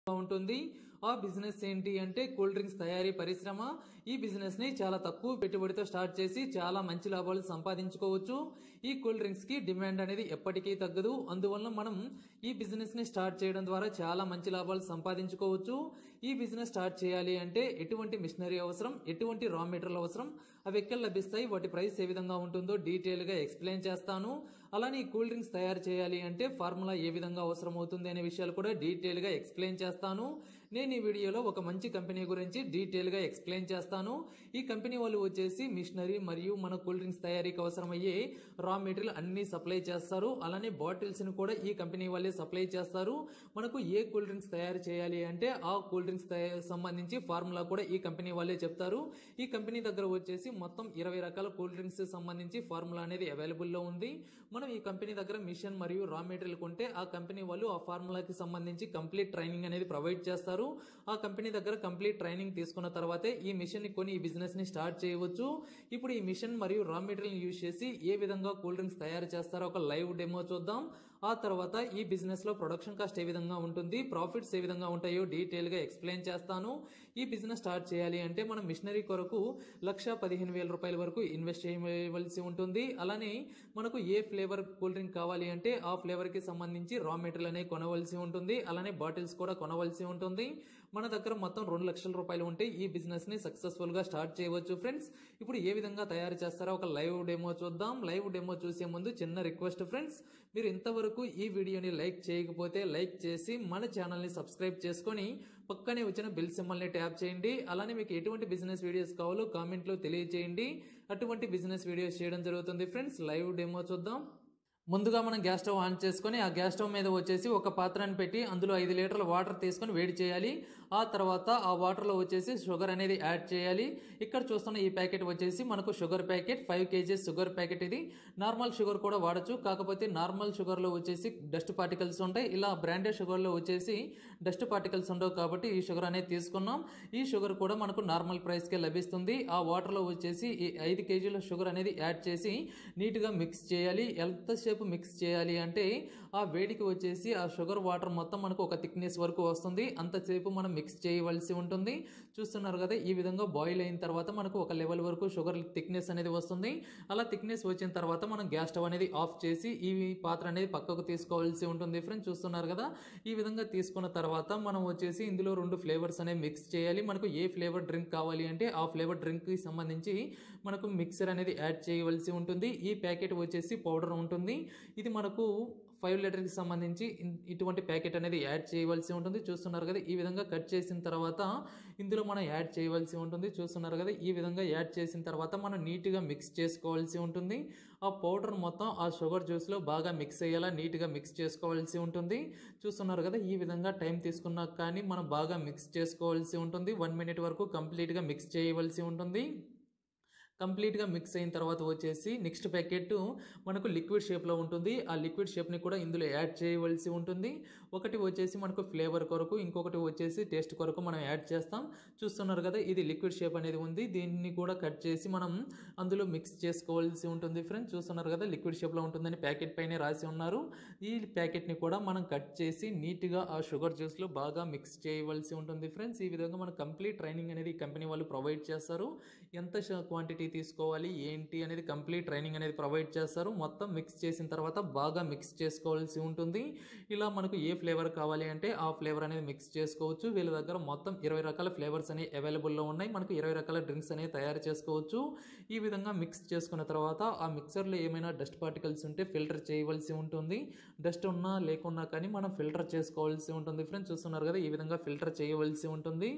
ఉంటుంది ఆ బిజినెస్ ఏంటి అంటే కూల్ డ్రింక్స్ తయారీ పరిశ్రమ ఈ బిజినెస్ ని చాలా తక్కువ పెట్టుబడితో స్టార్ట్ చేసి చాలా మంచి లాభాలు సంపాదించుకోవచ్చు ఈ కూల్ డ్రింక్స్ కి డిమాండ్ అనేది ఎప్పటికీ తగ్గదు అందువల్ల మనం ఈ బిజినెస్ ని స్టార్ట్ చేయడం ద్వారా చాలా మంచి లాభాలు సంపాదించుకోవచ్చు ఈ బిజినెస్ స్టార్ట్ చేయాలి అంటే ఎటువంటి మిషనరీ అవసరం ఎటువంటి రా మెటీరియల్ అవసరం అవి ఎక్కడ లభిస్తాయి వాటి ప్రైస్ ఏ విధంగా ఉంటుందో డీటెయిల్ గా ఎక్స్ప్లెయిన్ చేస్తాను అలానే ఈ కూల్ డ్రింక్స్ తయారు చేయాలి అంటే ఫార్ములా ఏ విధంగా అవసరం అవుతుంది అనే విషయాలు కూడా డీటెయిల్ గా ఎక్స్ప్లెయిన్ చేస్తాను నేను ఈ వీడియోలో ఒక మంచి కంపెనీ గురించి డీటెయిల్ గా ఎక్స్ప్లెయిన్ చేస్తాను ఈ కంపెనీ వాళ్ళు వచ్చేసి మిషనరీ మరియు మన కూల్ డ్రింక్స్ తయారీకి అవసరమయ్యే రా మెటీరియల్ అన్ని సప్లై చేస్తారు అలానే బాటిల్స్ ని కూడా ఈ కంపెనీ వాళ్ళే సప్లై చేస్తారు మనకు ఏ కూల్ డ్రింక్స్ తయారు చేయాలి అంటే ఆ కూల్ డ్రింక్స్ తయా- సంబంధించి ఫార్ములా కూడా ఈ కంపెనీ వాళ్ళే చెప్తారు ఈ కంపెనీ దగ్గర వచ్చేసి మొత్తం ఇరవై రకాల కూల్ డ్రింక్స్ సంబంధించి ఫార్ములా అనేది అవైలబుల్ లో ఉంది మనం ఈ కంపెనీ దగ్గర మిషన్ మరియు రా మెటీరియల్ కొంటే ఆ కంపెనీ వాళ్ళు ఆ ఫార్ములాకి సంబంధించి కంప్లీట్ ట్రైనింగ్ అనేది ప్రొవైడ్ చేస్తారు ఆ కంపెనీ దగ్గర కంప్లీట్ ట్రైనింగ్ తీసుకున్న తర్వాతే ఈ మిషన్ ని కొని ఈ బిజినెస్ ని స్టార్ట్ చేయవచ్చు ఇప్పుడు ఈ మిషన్ మరియు రా మెటీరియల్ యూజ్ చేసి ఏ విధంగా కూల్ డ్రింక్స్ తయారు చేస్తారో ఒక లైవ్ డెమో చూద్దాం ఆ తర్వాత ఈ బిజినెస్ లో ప్రొడక్షన్ కాస్ట్ ఏ విధంగా ఉంటుంది ప్రాఫిట్స్ ఏ విధంగా ఉంటాయో డీటెయిల్ గా ఎక్స్ప్లెయిన్ చేస్తాను ఈ బిజినెస్ స్టార్ట్ చేయాలి అంటే మనం మిషనరీ కొరకు లక్ష పదిహేను వేల రూపాయల వరకు ఇన్వెస్ట్ చేయవలసి ఉంటుంది అలానే మనకు ఏ ఫ్లేవర్ కూల్ డ్రింక్ కావాలి అంటే ఆ ఫ్లేవర్ కి సంబంధించి రా మెటీరియల్ అనేది కొనవలసి ఉంటుంది అలానే బాటిల్స్ కూడా కొనవలసి ఉంటుంది మన దగ్గర మొత్తం రెండు లక్షల రూపాయలు ఉంటే ఈ బిజినెస్ ని సక్సెస్ఫుల్ గా స్టార్ట్ చేయవచ్చు ఫ్రెండ్స్ ఇప్పుడు ఏ విధంగా తయారు చేస్తారో ఒక లైవ్ డెమో చూద్దాం లైవ్ డెమో చూసే ముందు చిన్న రిక్వెస్ట్ ఫ్రెండ్స్ మీరు ఇంతవరకు ఈ వీడియోని లైక్ చేయకపోతే లైక్ చేసి మన ఛానల్ ని సబ్స్క్రైబ్ చేసుకొని పక్కనే వచ్చిన బిల్ సింబల్ ని ట్యాప్ చేయండి అలానే మీకు ఎటువంటి బిజినెస్ వీడియోస్ కావాలో కామెంట్ లో తెలియజేయండి అటువంటి బిజినెస్ వీడియోస్ చేయడం జరుగుతుంది ఫ్రెండ్స్ లైవ్ డెమో చూద్దాం ముందుగా మనం గ్యాస్ స్టవ్ ఆన్ చేసుకొని ఆ గ్యాస్ స్టవ్ మీద వచ్చేసి ఒక పాత్రని పెట్టి అందులో ఐదు లీటర్ల వాటర్ తీసుకొని వేడి చేయాలి ఆ తర్వాత ఆ వాటర్లో వచ్చేసి షుగర్ అనేది యాడ్ చేయాలి ఇక్కడ చూస్తున్న ఈ ప్యాకెట్ వచ్చేసి మనకు sugar packet five KGs sugar packet ఇది నార్మల్ షుగర్ కూడా వాడచ్చు కాకపోతే నార్మల్ షుగర్లో వచ్చేసి డస్ట్ పార్టికల్స్ ఉంటాయి ఇలా బ్రాండెడ్ షుగర్లో వచ్చేసి డస్ట్ పార్టికల్స్ ఉండవు కాబట్టి ఈ షుగర్ అనేది తీసుకున్నాం ఈ షుగర్ కూడా మనకు నార్మల్ ప్రైస్కే లభిస్తుంది ఆ వాటర్లో వచ్చేసి ఈ ఐదు కేజీల షుగర్ అనేది యాడ్ చేసి నీట్గా మిక్స్ చేయాలి ఎంతసేపు మిక్స్ చేయాలి అంటే ఆ వేడికి వచ్చేసి ఆ షుగర్ వాటర్ మొత్తం మనకు ఒక థిక్నెస్ వరకు వస్తుంది అంతసేపు మనం మిక్స్ చేయవలసి ఉంటుంది చూస్తున్నారు కదా ఈ విధంగా బాయిల్ అయిన తర్వాత మనకు ఒక లెవెల్ వరకు షుగర్ థిక్నెస్ అనేది వస్తుంది అలా థిక్నెస్ వచ్చిన తర్వాత మనం గ్యాస్ స్టవ్ అనేది ఆఫ్ చేసి ఈ పాత్ర అనేది పక్కకు తీసుకోవాల్సి ఉంటుంది ఫ్రెండ్స్ చూస్తున్నారు కదా ఈ విధంగా తీసుకున్న తర్వాత మనం వచ్చేసి ఇందులో రెండు ఫ్లేవర్స్ అనేవి మిక్స్ చేయాలి మనకు ఏ ఫ్లేవర్ డ్రింక్ కావాలి అంటే ఆ ఫ్లేవర్ డ్రింక్ కి సంబంధించి మనకు మిక్సర్ అనేది యాడ్ చేయవలసి ఉంటుంది ఈ ప్యాకెట్ వచ్చేసి పౌడర్ ఉంటుంది ఇది మనకు ఫైవ్ లీటర్కి సంబంధించి ఇన్- ఇటువంటి ప్యాకెట్ అనేది యాడ్ చేయవలసి ఉంటుంది చూస్తున్నారు కదా ఈ విధంగా కట్ చేసిన తర్వాత ఇందులో మనం యాడ్ చేయవలసి ఉంటుంది చూస్తున్నారు కదా ఈ విధంగా యాడ్ చేసిన తర్వాత మనం నీట్గా మిక్స్ చేసుకోవాల్సి ఉంటుంది ఆ పౌడర్ మొత్తం ఆ షుగర్ జ్యూస్లో బాగా మిక్స్ అయ్యేలా నీట్గా మిక్స్ చేసుకోవాల్సి ఉంటుంది చూస్తున్నారు కదా ఈ విధంగా టైం తీసుకున్నా కానీ మనం బాగా మిక్స్ చేసుకోవాల్సి ఉంటుంది వన్ మినిట్ వరకు కంప్లీట్గా మిక్స్ చేయవలసి ఉంటుంది కంప్లీట్గా మిక్స్ అయిన తర్వాత వచ్చేసి నెక్స్ట్ ప్యాకెట్ మనకు లిక్విడ్ షేప్లో ఉంటుంది ఆ లిక్విడ్ షేప్ని కూడా ఇందులో యాడ్ చేయవలసి ఉంటుంది ఒకటి వచ్చేసి మనకు ఫ్లేవర్ కొరకు ఇంకొకటి వచ్చేసి టేస్ట్ కొరకు మనం యాడ్ చేస్తాం చూస్తున్నారు కదా ఇది లిక్విడ్ షేప్ అనేది ఉంది దీన్ని కూడా కట్ చేసి మనం అందులో మిక్స్ చేసుకోవాల్సి ఉంటుంది ఫ్రెండ్స్ చూస్తున్నారు కదా లిక్విడ్ షేప్లో ఉంటుందని ప్యాకెట్ పైనే రాసి ఉన్నారు ఈ ప్యాకెట్ని కూడా మనం కట్ చేసి నీట్గా ఆ షుగర్ జ్యూస్లో బాగా మిక్స్ చేయవలసి ఉంటుంది ఫ్రెండ్స్ ఈ విధంగా మన కంప్లీట్ ట్రైనింగ్ అనేది ఈ కంపెనీ వాళ్ళు ప్రొవైడ్ చేస్తారు ఎంత క్వాంటిటీ తీసుకోవాలి ఏంటి అనేది కంప్లీట్ ట్రైనింగ్ అనేది ప్రొవైడ్ చేస్తారు మొత్తం మిక్స్ చేసిన తర్వాత బాగా మిక్స్ చేసుకోవాల్సి ఉంటుంది ఇలా మనకు ఏ ఫ్లేవర్ కావాలి అంటే ఆ ఫ్లేవర్ అనేది మిక్స్ చేసుకోవచ్చు వీళ్ళ దగ్గర మొత్తం ఇరవై రకాల ఫ్లేవర్స్ అనేవి అవైలబుల్లో ఉన్నాయి మనకు ఇరవై రకాల డ్రింక్స్ అనేవి తయారు చేసుకోవచ్చు ఈ విధంగా మిక్స్ చేసుకున్న తర్వాత ఆ మిక్సర్లో ఏమైనా డస్ట్ పార్టికల్స్ ఉంటే ఫిల్టర్ చేయవలసి ఉంటుంది డస్ట్ ఉన్నా లేకున్నా కానీ మనం ఫిల్టర్ చేసుకోవాల్సి ఉంటుంది ఫ్రెండ్స్ చూస్తున్నారు కదా ఈ విధంగా ఫిల్టర్ చేయవలసి ఉంటుంది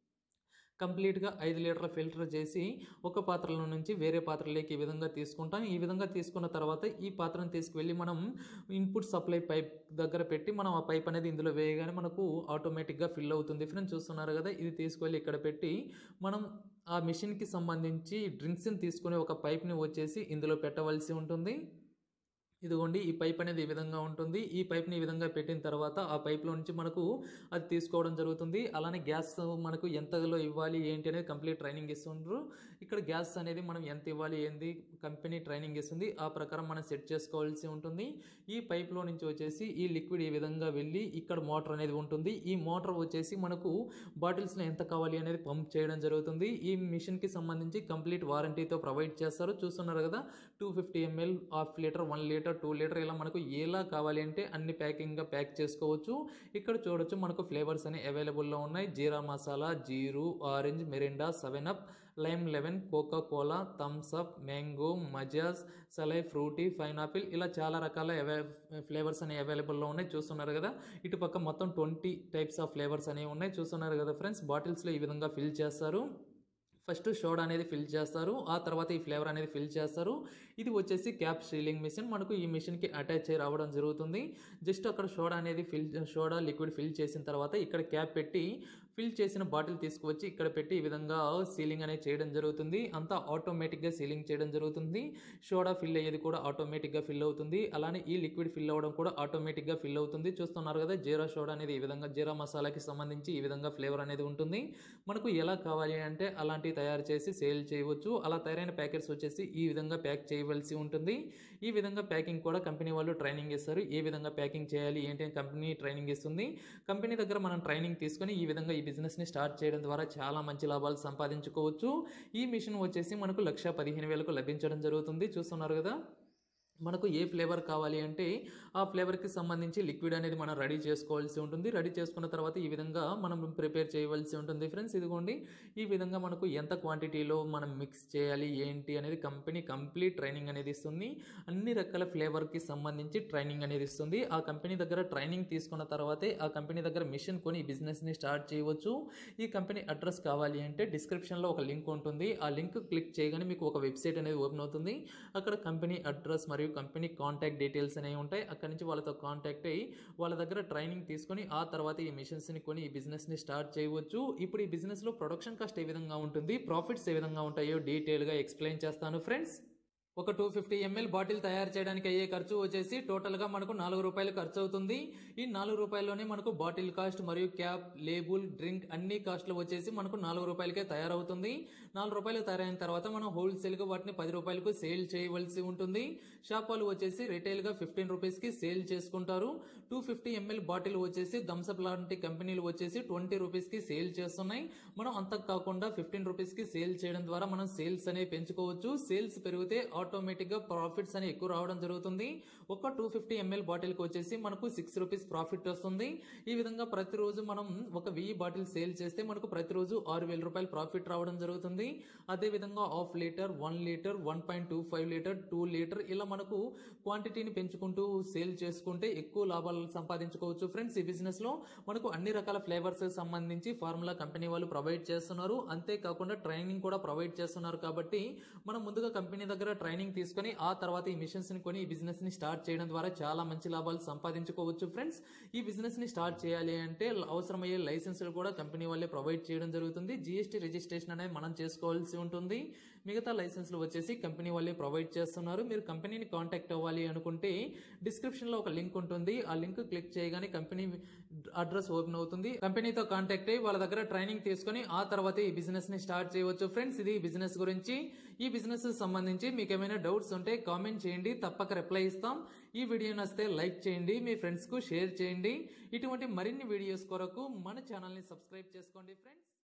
కంప్లీట్గా ఐదు లీటర్ల ఫిల్టర్ చేసి ఒక పాత్రలో నుంచి వేరే పాత్రలోకి ఈ విధంగా తీసుకుంటాం ఈ విధంగా తీసుకున్న తర్వాత ఈ పాత్రను తీసుకువెళ్ళి మనం ఇన్పుట్ సప్లై పైప్ దగ్గర పెట్టి మనం ఆ పైప్ అనేది ఇందులో వేయగానే మనకు ఆటోమేటిక్గా ఫిల్ అవుతుంది ఫ్రెండ్స్ చూస్తున్నారు కదా ఇది తీసుకువెళ్ళి ఇక్కడ పెట్టి మనం ఆ మిషన్కి సంబంధించి డ్రింక్స్ని తీసుకుని ఒక పైప్ని వచ్చేసి ఇందులో పెట్టవలసి ఉంటుంది ఇదిగోండి ఈ పైప్ అనేది ఈ విధంగా ఉంటుంది ఈ పైప్ని ఈ విధంగా పెట్టిన తర్వాత ఆ పైప్లో నుంచి మనకు అది తీసుకోవడం జరుగుతుంది అలానే గ్యాస్ మనకు ఎంతలో ఇవ్వాలి ఏంటి అనేది కంప్లీట్ ట్రైనింగ్ ఇస్తుండ్రు ఇక్కడ గ్యాస్ అనేది మనం ఎంత ఇవ్వాలి ఏంది కంపెనీ ట్రైనింగ్ ఇస్తుంది ఆ ప్రకారం మనం సెట్ చేసుకోవాల్సి ఉంటుంది ఈ పైప్లో నుంచి వచ్చేసి ఈ లిక్విడ్ ఈ విధంగా వెళ్ళి ఇక్కడ మోటార్ అనేది ఉంటుంది ఈ మోటార్ వచ్చేసి మనకు బాటిల్స్లో ఎంత కావాలి అనేది పంప్ చేయడం జరుగుతుంది ఈ మిషన్కి సంబంధించి కంప్లీట్ వారంటీతో ప్రొవైడ్ చేస్తారు చూస్తున్నారు కదా two fifty ML half litre one litre two litre ఇలా మనకు ఎలా కావాలి అంటే అన్ని ప్యాకింగ్గా ప్యాక్ చేసుకోవచ్చు ఇక్కడ చూడొచ్చు మనకు ఫ్లేవర్స్ అన్ని అవైలబుల్లో ఉన్నాయి జీరా మసాలా జీరు orange Mirinda seven up lime లెవెన్ Coca Cola Thums Up mango మజాజ్ సలై ఫ్రూటీ పైనాపిల్ ఇలా చాలా రకాల అవై ఫ్లేవర్స్ అనేవి అవైలబుల్లో ఉన్నాయి చూస్తున్నారు కదా ఇటు పక్క మొత్తం ట్వంటీ టైప్స్ ఆఫ్ ఫ్లేవర్స్ అనేవి ఉన్నాయి చూస్తున్నారు కదా ఫ్రెండ్స్ బాటిల్స్లో ఈ విధంగా ఫిల్ చేస్తారు ఫస్ట్ షోడ్ అనేది ఫిల్ చేస్తారు ఆ తర్వాత ఈ ఫ్లేవర్ అనేది ఫిల్ చేస్తారు ఇది వచ్చేసి క్యాప్ సీలింగ్ మిషన్ మనకు ఈ మిషన్కి అటాచ్ అయ్యి రావడం జరుగుతుంది జస్ట్ అక్కడ సోడా అనేది ఫిల్ సోడా లిక్విడ్ ఫిల్ చేసిన తర్వాత ఇక్కడ క్యాప్ పెట్టి ఫిల్ చేసిన బాటిల్ తీసుకువచ్చి ఇక్కడ పెట్టి ఈ విధంగా సీలింగ్ అనేది చేయడం జరుగుతుంది అంతా ఆటోమేటిక్గా సీలింగ్ చేయడం జరుగుతుంది సోడా ఫిల్ అయ్యేది కూడా ఆటోమేటిక్గా ఫిల్ అవుతుంది అలానే ఈ లిక్విడ్ ఫిల్ అవ్వడం కూడా ఆటోమేటిక్గా ఫిల్ అవుతుంది చూస్తున్నారు కదా జీరా సోడా అనేది ఈ విధంగా జీరా మసాలాకి సంబంధించి ఈ విధంగా ఫ్లేవర్ అనేది ఉంటుంది మనకు ఎలా కావాలి అంటే అలాంటివి తయారు చేసి సేల్ చేయవచ్చు అలా తయారైన ప్యాకెట్స్ వచ్చేసి ఈ విధంగా ప్యాక్ చేయవలసి ఉంటుంది ఈ విధంగా ప్యాకింగ్ కూడా కంపెనీ వాళ్ళు ట్రైనింగ్ ఇస్తారు ఏ విధంగా ప్యాకింగ్ చేయాలి ఏంటి అని కంపెనీ ట్రైనింగ్ ఇస్తుంది కంపెనీ దగ్గర మనం ట్రైనింగ్ తీసుకొని ఈ విధంగా ఈ బిజినెస్ని స్టార్ట్ చేయడం ద్వారా చాలా మంచి లాభాలు సంపాదించుకోవచ్చు ఈ మిషన్ వచ్చేసి మనకు లక్ష పదిహేను వేలకు లభించడం జరుగుతుంది చూస్తున్నారు కదా మనకు ఏ ఫ్లేవర్ కావాలి అంటే ఆ ఫ్లేవర్కి సంబంధించి లిక్విడ్ అనేది మనం రెడీ చేసుకోవాల్సి ఉంటుంది రెడీ చేసుకున్న తర్వాత ఈ విధంగా మనం ప్రిపేర్ చేయవలసి ఉంటుంది ఫ్రెండ్స్ ఇదిగోండి ఈ విధంగా మనకు ఎంత క్వాంటిటీలో మనం మిక్స్ చేయాలి ఏంటి అనేది కంపెనీ కంప్లీట్ ట్రైనింగ్ అనేది ఇస్తుంది అన్ని రకాల ఫ్లేవర్కి సంబంధించి ట్రైనింగ్ అనేది ఇస్తుంది ఆ కంపెనీ దగ్గర ట్రైనింగ్ తీసుకున్న తర్వాతే ఆ కంపెనీ దగ్గర మిషన్ కొని ఈ బిజినెస్ని స్టార్ట్ చేయవచ్చు ఈ కంపెనీ అడ్రస్ కావాలి అంటే డిస్క్రిప్షన్లో ఒక లింక్ ఉంటుంది ఆ లింక్ క్లిక్ చేయగానే మీకు ఒక వెబ్సైట్ అనేది ఓపెన్ అవుతుంది అక్కడ కంపెనీ అడ్రస్ మరియు కంపెనీ కాంటాక్ట్ డీటెయిల్స్ అనేవి ఉంటాయి అక్కడ నుంచి వాళ్ళతో కాంటాక్ట్ అయ్యి వాళ్ళ దగ్గర ట్రైనింగ్ తీసుకొని ఆ తర్వాత ఈ మిషన్స్ని కొని ఈ బిజినెస్ని స్టార్ట్ చేయవచ్చు ఇప్పుడు ఈ బిజినెస్లో ప్రొడక్షన్ కాస్ట్ ఏ విధంగా ఉంటుంది ప్రాఫిట్స్ ఏ విధంగా ఉంటాయో డీటెయిల్గా ఎక్స్ప్లెయిన్ చేస్తాను ఫ్రెండ్స్ ఒక టూ ఫిఫ్టీ ఎంఎల్ బాటిల్ తయారు చేయడానికి అయ్యే ఖర్చు వచ్చేసి టోటల్గా మనకు నాలుగు రూపాయలు ఖర్చు అవుతుంది ఈ నాలుగు రూపాయల్లోనే మనకు బాటిల్ కాస్ట్ మరియు క్యాప్ లేబుల్ డ్రింక్ అన్ని కాస్ట్లు వచ్చేసి మనకు నాలుగు రూపాయలకే తయారవుతుంది నాలుగు రూపాయలు తయారైన తర్వాత మనం హోల్సేల్గా వాటిని పది రూపాయలకు సేల్ చేయవలసి ఉంటుంది షాప్ వాళ్ళు వచ్చేసి రిటైల్గా ఫిఫ్టీన్ రూపీస్కి సేల్ చేసుకుంటారు టూ ఫిఫ్టీ ఎంఎల్ బాటిల్ వచ్చేసి థమ్స్అప్ లాంటి కంపెనీలు వచ్చేసి ట్వంటీ రూపీస్కి సేల్ చేస్తున్నాయి మనం అంత కాకుండా ఫిఫ్టీన్ రూపీస్కి సేల్ చేయడం ద్వారా మనం సేల్స్ అనేవి పెంచుకోవచ్చు సేల్స్ పెరిగితే ఆటోమేటిక్గా ప్రాఫిట్స్ అనేవి ఎక్కువ రావడం జరుగుతుంది ఒక టూ ఫిఫ్టీ ఎంఎల్ బాటిల్కి వచ్చేసి మనకు సిక్స్ రూపీస్ ప్రాఫిట్ వస్తుంది ఈ విధంగా ప్రతిరోజు మనం ఒక వెయ్యి బాటిల్ సేల్ చేస్తే మనకు ప్రతిరోజు ఆరు వేల రూపాయలు ప్రాఫిట్ రావడం జరుగుతుంది అదేవిధంగా half litre one litre one point two five litre two litre ఇలా మనకు క్వాంటిటీని పెంచుకుంటూ సేల్ చేసుకుంటే ఎక్కువ లాభాలు సంపాదించుకోవచ్చు ఫ్రెండ్స్ ఈ బిజినెస్ లో మనకు అన్ని రకాల ఫ్లేవర్స్ సంబంధించి ఫార్ములా కంపెనీ వాళ్ళు ప్రొవైడ్ చేస్తున్నారు అంతేకాకుండా ట్రైనింగ్ కూడా ప్రొవైడ్ చేస్తున్నారు కాబట్టి మనం ముందుగా కంపెనీ దగ్గర ట్రైనింగ్ తీసుకొని ఆ తర్వాత ఈ మిషన్స్ ని కొని ఈ బిజినెస్ ని స్టార్ట్ చేయడం ద్వారా చాలా మంచి లాభాలు సంపాదించుకోవచ్చు ఫ్రెండ్స్ ఈ బిజినెస్ ని స్టార్ట్ చేయాలి అంటే అవసరమయ్యే లైసెన్సులు కూడా కంపెనీ వాళ్ళే ప్రొవైడ్ చేయడం జరుగుతుంది జిఎస్టీ రిజిస్ట్రేషన్ అనేది మనం చేసుకోవాల్సి ఉంటుంది మిగతా లైసెన్స్లు వచ్చేసి కంపెనీ వాళ్ళే ప్రొవైడ్ చేస్తున్నారు మీరు కంపెనీని కాంటాక్ట్ అవ్వాలి అనుకుంటే డిస్క్రిప్షన్లో ఒక లింక్ ఉంటుంది ఆ లింక్ క్లిక్ చేయగానే కంపెనీ అడ్రస్ ఓపెన్ అవుతుంది కంపెనీతో కాంటాక్ట్ అయ్యి వాళ్ళ దగ్గర ట్రైనింగ్ తీసుకొని ఆ తర్వాత ఈ బిజినెస్ ని స్టార్ట్ చేయవచ్చు ఫ్రెండ్స్ ఇది బిజినెస్ గురించి ఈ బిజినెస్ సంబంధించి మీకు ఏమైనా డౌట్స్ ఉంటే కామెంట్ చేయండి తప్పక రిప్లై ఇస్తాం ఈ వీడియో నచ్చితే లైక్ చేయండి మీ ఫ్రెండ్స్కు షేర్ చేయండి ఇటువంటి మరిన్ని వీడియోస్ కొరకు మన ఛానల్ని సబ్స్క్రైబ్ చేసుకోండి ఫ్రెండ్స్